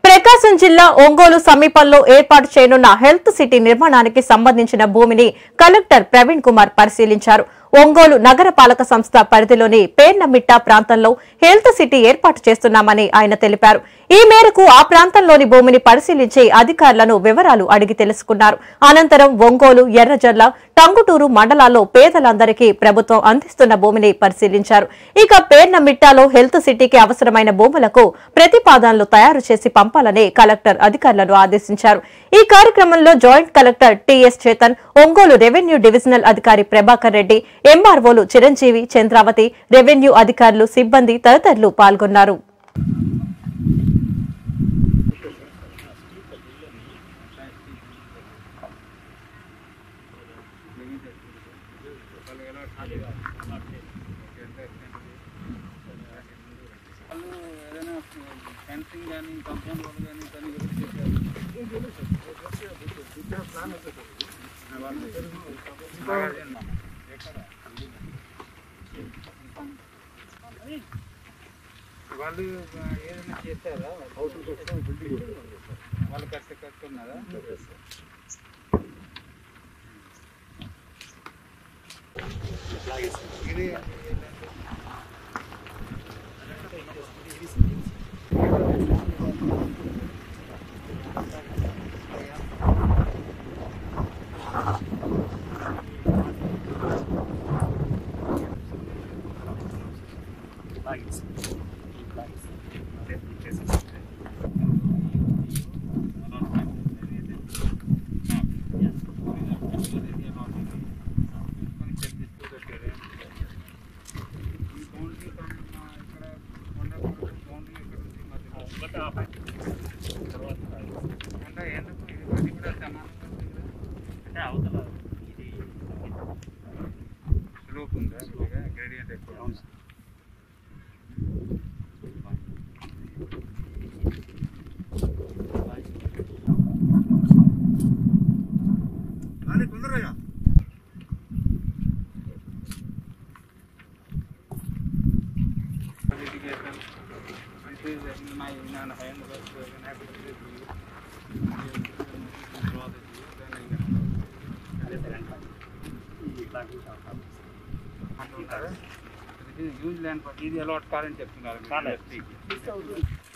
ప్రకాశం జిల్లా ఒంగోలు సమీపంలో ఏర్పాటు చేయనున్న హెల్త్ సిటీ నిర్మాణానికి సంబంధించిన భూమిని కలెక్టర్ ప్రవీణ్ కుమార్ పరిశీలించారు ఒంగోలు నగరపాలక సంస్థ పరిధిలోని పేర్నమిట్ట ప్రాంతంలో హెల్త్ సిటీ ఏర్పాటు చేస్తున్నామని ఆయన తెలిపారు ఈ మేరకు ఆ ప్రాంతంలోని భూమిని పరిశీలించి అధికారులను వివరాలు అడిగి తెలుసుకున్నారు అనంతరం ఒంగోలు ఎర్రజర్ల టంగుటూరు మండలాల్లో పేదలందరికీ ప్రభుత్వం అందిస్తున్న భూమిని పరిశీలించారు ఇక పేర్నమిట్టాలో హెల్త్ సిటీకి అవసరమైన భూములకు ప్రతిపాదనలు తయారు చేసి పంపాలని కలెక్టర్ అధికారులను ఆదేశించారు ఈ కార్యక్రమంలో joint collector T S Chetan Ongole revenue divisional అధికారి ప్రభాకర్ రెడ్డి ఎంఆర్ఓలు చిరంజీవి చంద్రావతి రెవెన్యూ అధికారులు సిబ్బంది తదితరులు పాల్గొన్నారు వాళ్ళు ఏదైనా ఫెన్సింగ్ కానీ కంపౌండ్ వాళ్ళు కానీ దాన్ని ఎవరు చేశారు వాళ్ళు ఏదైనా చేశారా వాళ్ళు కష్ట కట్టుకున్నారా ఇది స్లోప్ ఉందా గ్రేడియంట్ ఎక్కువ litigation, until the- my my hand was uh, when I put it with you, you draw the view, then I can- అంటున్నారా? ఇది యూజ్ ల్యాండ్ ఇది అలాట్ కాలని చెప్తున్నారు మీరు ST కి.